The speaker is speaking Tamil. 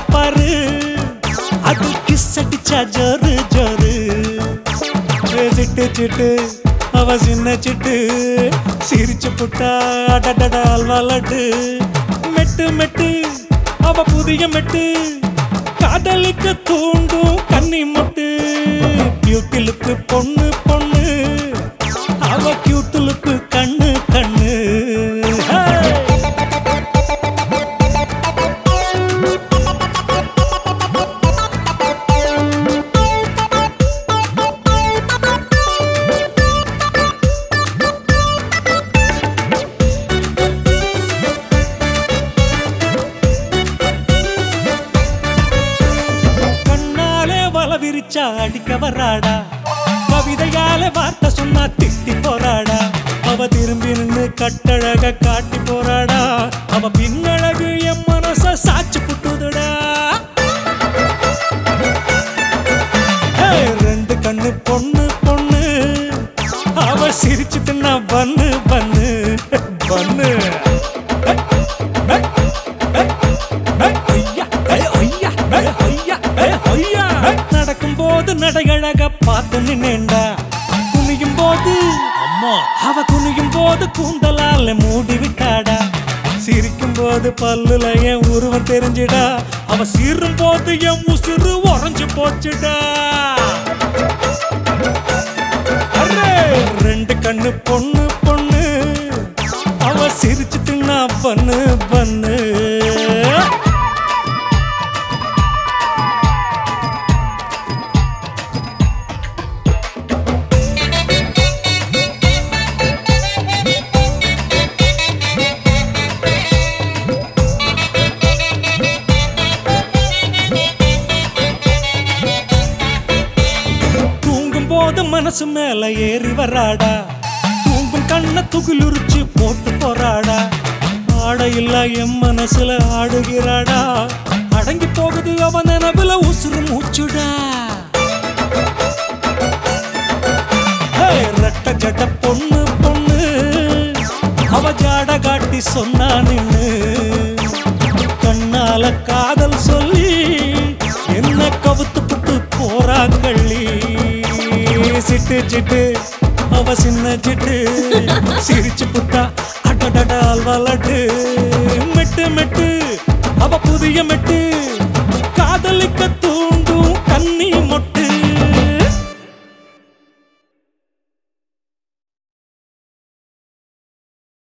பாரு அது கிஸ் அடிச்சா ஜோரு ஜோரு ஏ சிட்டு சிட்டு அவ சின்ன சிட்டு சிரிச்சு புட்டா அடடட அல்வா லட்டு மெட்டு மெட்டு அவ புதிய மெட்டு காதலிக்க தூண்டும் கன்னி முட்டு கியூட்டிலுக்கு பொண்ணு பொண்ணு அவ கியூட்டிலுக்கு கண்ணு கண்ணு ஹே! கண்ணாலே வல விரிச்சா அடிக்க வராடா கவிதையால வார்த்தை சொன்னா திட்டி போறாடா அவ திரும்பி நின்னு கட்டழக காட்டி போறாடா அவ பின்னழகு என் மனச சாச்சு புட்டுதுடா ஏய், ரெண்டு கண்ணு பொண்ணு பொண்ணு அவ சிரிச்சு தின்னா பண்ணு பண்ணு பண்ணு நடக்கும் போது நடையழக பார்த்து நின்னேண்டா குனியும் போது அம்மா அவ குனியும் போது கூந்தலால மூடி விட்டாடா சிரிக்கும் போது பல்லுல என் உருவம் தெரிஞ்சுடா அவ சீரும் போது என் உசுறு உறைஞ்சு போச்சுடா அரே, ரெண்டு கண்ணு பொண்ணு பொண்ணு அவ சிரிச்சு தின்னா பண்ணு பண்ணு தூங்கும் போது மனசு மேல ஏறி வராடா தூங்கும் கண்ண துகிலுரிச்சு போட்டு போறாடா ஆடையில்லா என் மனசுல ஆடுகிறாடா அடங்கி போகுது அவன் நினைவுல உசுறு மூச்சுடா ஹேய், ரெட்ட ஜட பொண்ணு பொண்ணு அவ ஜாட காட்டி சொன்னா நின்னு கண்ணால காதல் சொல்லி என்ன கவுத்து புட்டு போறா கள்ளி சிட்டு சிட்டு அவ சின்ன சிட்டு சிரிச்சு புட்டா அடடட அல்வா லட்டு மெட்டு மெட்டு அவ புதிய மெட்டு காதலிக்க தூண்டும்